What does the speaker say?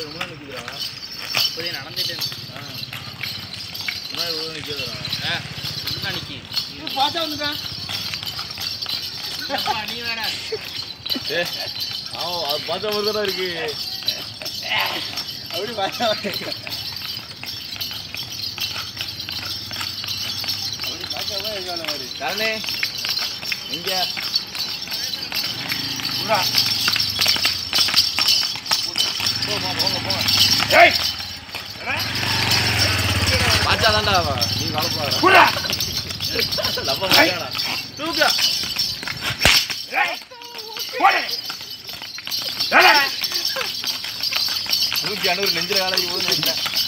முன்னாடி நிக்குதுடா இப்போதே நடந்துட்டு ஆ. முன்னாடி உள்ள நிக்குதுடா ஆ என்ன நிக்கி பாத்தா வந்துட்டான் அப்பா, நீ வேற ஏ அவன் அது பார்த்த மாதிரி தானே இருக்கு அப்படி பார்த்தா அப்படி பார்த்தாவே இருக்கான மாதிரி கரணே இங்க புறா போமா போங்க போங்க ஏய் பாச்சா தான்டா அவன் நீ வளர்ப்பாடா புறா லப்ப மாட்டாடா தூக்கா ஏய் போடு ஏடா நூற்றி அண்ணூறு நெஞ்சில வேலைக்கு போகுதுன்னு நினைக்கிறேன்